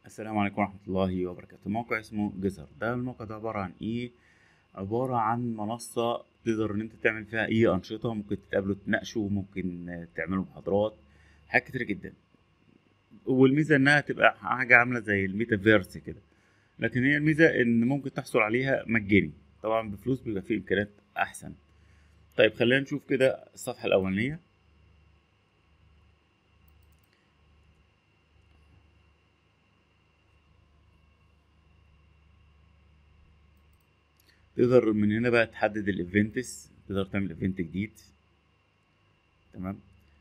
السلام عليكم ورحمة الله وبركاته موقع اسمه جزر ده الموقع ده عبارة عن ايه عبارة عن منصة تقدر ان انت تعمل فيها اي انشطة ممكن تتقابلوا تناقشوا ممكن آه، تعملوا محاضرات حاجات كتير جدا والميزة انها تبقى حاجة عاملة زي الميتافيرس كده لكن هي الميزة ان ممكن تحصل عليها مجاني طبعا بفلوس بيبقى فيه امكانيات احسن طيب خلينا نشوف كده الصفحة الاولانية تقدر من هنا بقى تحدد الايفنتس تقدر تعمل ايفنت جديد تمام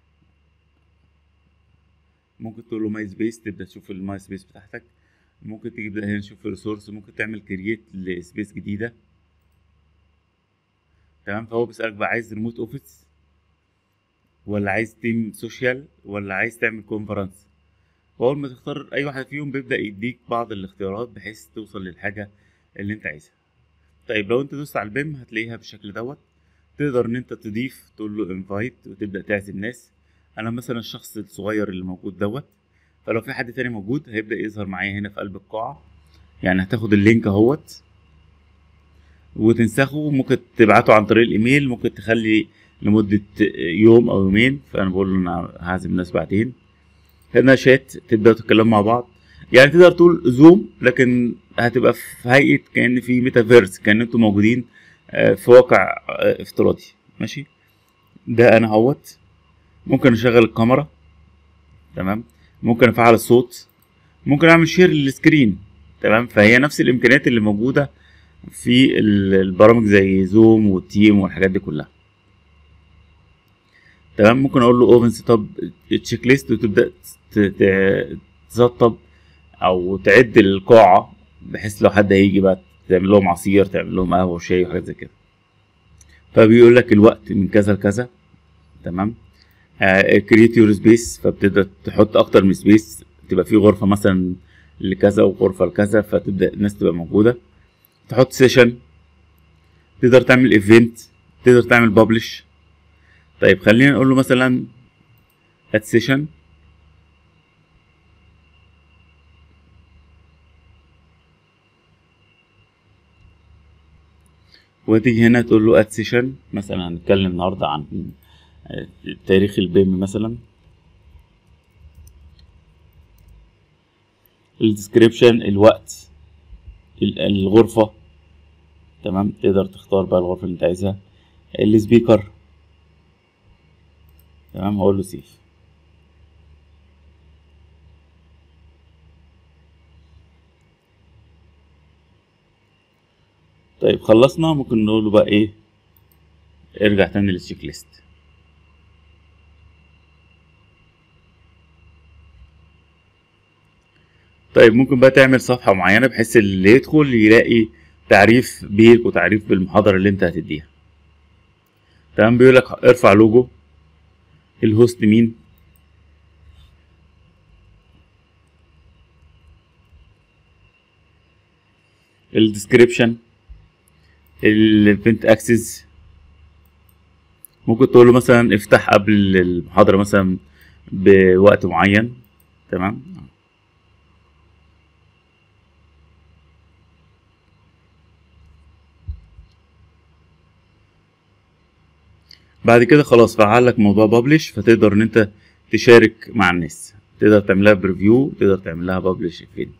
ممكن تقول له ماي سبيس تبدا تشوف الماي سبيس بتاعتك ممكن تجيب هنا نشوف ريسورس ممكن تعمل كرييت لسبيس جديده تمام فهو بيسالك بقى عايز ريموت اوفيس ولا عايز تيم سوشيال ولا عايز تعمل كونفرنس واول ما تختار اي واحده فيهم بيبدا يديك بعض الاختيارات بحيث توصل للحاجه اللي انت عايزها طيب لو انت دوست على البيم هتلاقيها بالشكل دوت تقدر ان انت تضيف تقول له انفايت وتبدا تعزم ناس انا مثلا الشخص الصغير اللي موجود دوت فلو في حد تاني موجود هيبدا يظهر معايا هنا في قلب القاعه يعني هتاخد اللينك اهوت وتنسخه ممكن تبعته عن طريق الايميل ممكن تخلي لمده يوم او يومين فانا بقول له انا هعزم ناس بعدين هنا شات تبداوا تتكلموا مع بعض يعني تقدر تقول زوم لكن هتبقى في هيئه كان في ميتافيرس كان انتوا موجودين آه، في واقع آه، افتراضي ماشي ده انا اهوت ممكن اشغل الكاميرا تمام ممكن افعل الصوت ممكن اعمل شير للسكرين تمام فهي نفس الامكانيات اللي موجوده في ال- البرامج زي زوم والتيم والحاجات دي كلها تمام ممكن اقول له اوبن سيت اب تشيك ليست وتبدا ت- ت- تسطب او تعد القاعه بحيث لو حد هيجي بقى تعمل لهم عصير تعمل لهم قهوه وشاي وحاجات زي كده فبيقول لك الوقت من كذا لكذا تمام كريت يور سبيس فبتبدا تحط اكتر من سبيس تبقى في غرفه مثلا لكذا وغرفه لكذا فتبدا الناس تبقى موجوده تحط سيشن تقدر تعمل ايفنت تقدر تعمل ببلش طيب خلينا نقول له مثلا اد سيشن وتيجي هنا تقول له اد سيشن مثلا هنتكلم النهارده عن آه، تاريخ البيم مثلا الديسكريبشن الوقت ال- الغرفة تمام تقدر تختار بقى الغرفة اللي انت عايزها السبيكر تمام هقول له سيف طيب خلصنا ممكن نقول له بقى ايه ارجع تاني للتشيك ليست طيب ممكن بقى تعمل صفحة معينة بحيث اللي يدخل يلاقي تعريف بيك وتعريف بالمحاضرة اللي انت هتديها تمام بيقول لك ارفع لوجو الهوست مين الديسكريبشن الايفنت اكسس ممكن تقول له مثلا افتح قبل المحاضرة مثلا بوقت معين تمام بعد كده خلاص فعل لك موضوع بابلش فتقدر ان انت تشارك مع الناس تقدر تعملها بريفيو تقدر تعملها بابلش ايفنت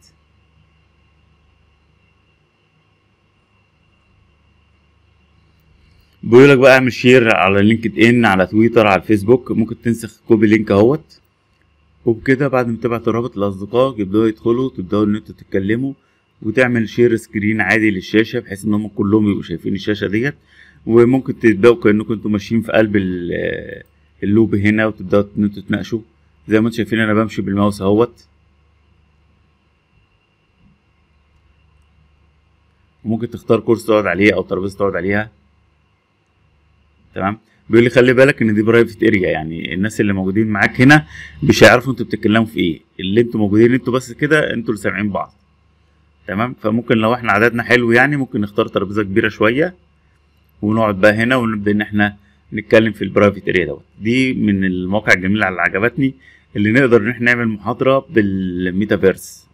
بيقول لك بقى اعمل شير على لينكد ان على تويتر على الفيسبوك ممكن تنسخ كوبي لينك اهوت وبكده بعد ما تبعت الرابط للاصدقاء يبداوا يدخلوا تبداوا ان انتوا تتكلموا وتعمل شير سكرين عادي للشاشه بحيث ان هم كلهم يبقوا شايفين الشاشه ديت وممكن تبداوا كانكم انتوا ماشيين في قلب ال- اللوب هنا وتبداوا ان انتوا تناقشوا زي ما انتوا شايفين انا بمشي بالماوس اهوت وممكن تختار كرسي تقعد عليه او ترابيزه تقعد عليها تمام بيقول لي خلي بالك ان دي برايفت اريا يعني الناس اللي موجودين معاك هنا مش هيعرفوا انتوا بتتكلموا في ايه اللي انتوا موجودين انتوا بس كده انتوا اللي سامعين بعض تمام فممكن لو احنا عددنا حلو يعني ممكن نختار ترابيزه كبيره شويه ونقعد بقى هنا ونبدا ان احنا نتكلم في البرايفت اريا دوت دي من المواقع الجميله اللي عجبتني اللي نقدر ان احنا نعمل محاضره بالميتافيرس